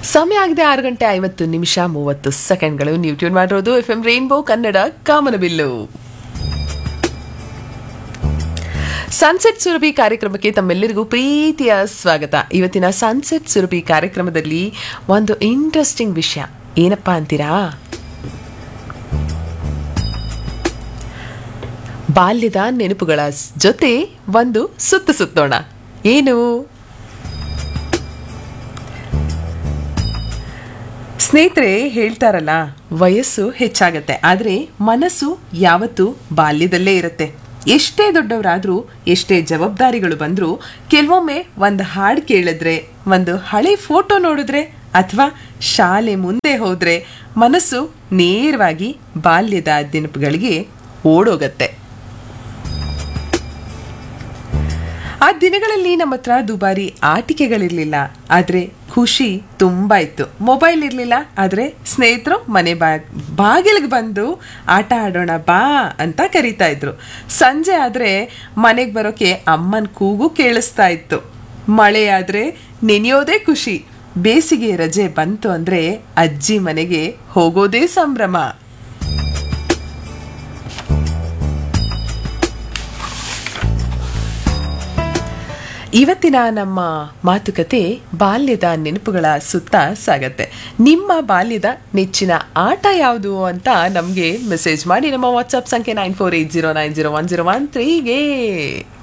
ಸಮಯ ಆಗಿದೆ ಆರು ಗಂಟೆ ಐವತ್ತು ನಿಮಿಷ ಮೂವತ್ತು ಸೆಕೆಂಡ್ಗಳು ನೀವು ಟ್ಯೂನ್ ಮಾಡಿರೋದು ಎಫ್ ಎಂ ರೈನ್ಬೋ ಕನ್ನಡ ಕಾಮನಬಿಲ್ಲು ಸನ್ಸೆಟ್ ಸುರಭಿ ಕಾರ್ಯಕ್ರಮಕ್ಕೆ ತಮ್ಮೆಲ್ಲರಿಗೂ ಪ್ರೀತಿಯ ಸ್ವಾಗತ ಇವತ್ತಿನ ಸನ್ಸೆಟ್ ಸುರಭಿ ಕಾರ್ಯಕ್ರಮದಲ್ಲಿ ಒಂದು ಇಂಟ್ರೆಸ್ಟಿಂಗ್ ವಿಷಯ ಏನಪ್ಪಾ ಅಂತೀರಾ ಬಾಲ್ಯದ ನೆನಪುಗಳ ಸ್- ಜೊತೆ ಒಂದು ಸುತ್ತು ಸುತ್ತೋಣ ಏನು ಸ್ನೇಹಿತರೆ ಹೇಳ್ತಾರಲ್ಲ ವಯಸ್ಸು ಹೆಚ್ಚಾಗತ್ತೆ ಆದರೆ ಮನಸ್ಸು ಯಾವತ್ತೂ ಬಾಲ್ಯದಲ್ಲೇ ಇರುತ್ತೆ ಎಷ್ಟೇ ದೊಡ್ಡವರಾದರೂ ಎಷ್ಟೇ ಜವಾಬ್ದಾರಿಗಳು ಬಂದರೂ ಕೆಲವೊಮ್ಮೆ ಒಂದು ಹಾಡು ಕೇಳಿದ್ರೆ ಒಂದು ಹಳೆ ಫೋಟೋ ನೋಡಿದ್ರೆ ಅಥವಾ ಶಾಲೆ ಮುಂದೆ ಹೋದ್ರೆ ಮನಸ್ಸು ನೇರವಾಗಿ ಬಾಲ್ಯದ ನೆನಪುಗಳಿಗೆ ಓಡೋಗತ್ತೆ ಆ ದಿನಗಳಲ್ಲಿ ನಮ್ಮ ಹತ್ರ ದುಬಾರಿ ಆಟಿಕೆಗಳಿರ್ಲಿಲ್ಲ ಆದ್ರೆ ಖುಷಿ ತುಂಬಾ ಇತ್ತು ಮೊಬೈಲ್ ಇರ್ಲಿಲ್ಲ ಆದ್ರೆ ಸ್ನೇಹಿತರು ಮನೆ ಬಾ ಬಾಗಿಲಿಗೆ ಬಂದು ಆಟ ಆಡೋಣ ಬಾ ಅಂತ ಕರಿತಾ ಇದ್ರು ಸಂಜೆ ಆದ್ರೆ ಮನೆಗೆ ಬರೋಕೆ ಅಮ್ಮನ ಕೂಗು ಕೇಳಿಸ್ತಾ ಇತ್ತು ಮಳೆ ಆದ್ರೆ ನೆನೆಯೋದೇ ಖುಷಿ ಬೇಸಿಗೆ ರಜೆ ಬಂತು ಅಂದ್ರೆ ಅಜ್ಜಿ ಮನೆಗೆ ಹೋಗೋದೇ ಸಂಭ್ರಮ ಇವತ್ತಿನ ನಮ್ಮ ಮಾತುಕತೆ ಬಾಲ್ಯದ ನೆನಪುಗಳ ಸುತ್ತ ಸಾಗತ್ತೆ ನಿಮ್ಮ ಬಾಲ್ಯದ ನೆಚ್ಚಿನ ಆಟ ಯಾವುದು ಅಂತ ನಮಗೆ ಮೆಸೇಜ್ ಮಾಡಿ ನಮ್ಮ ವಾಟ್ಸಪ್ ಸಂಖ್ಯೆ nine four eight zero nine zero one zero one ತ್ರೀಗೆ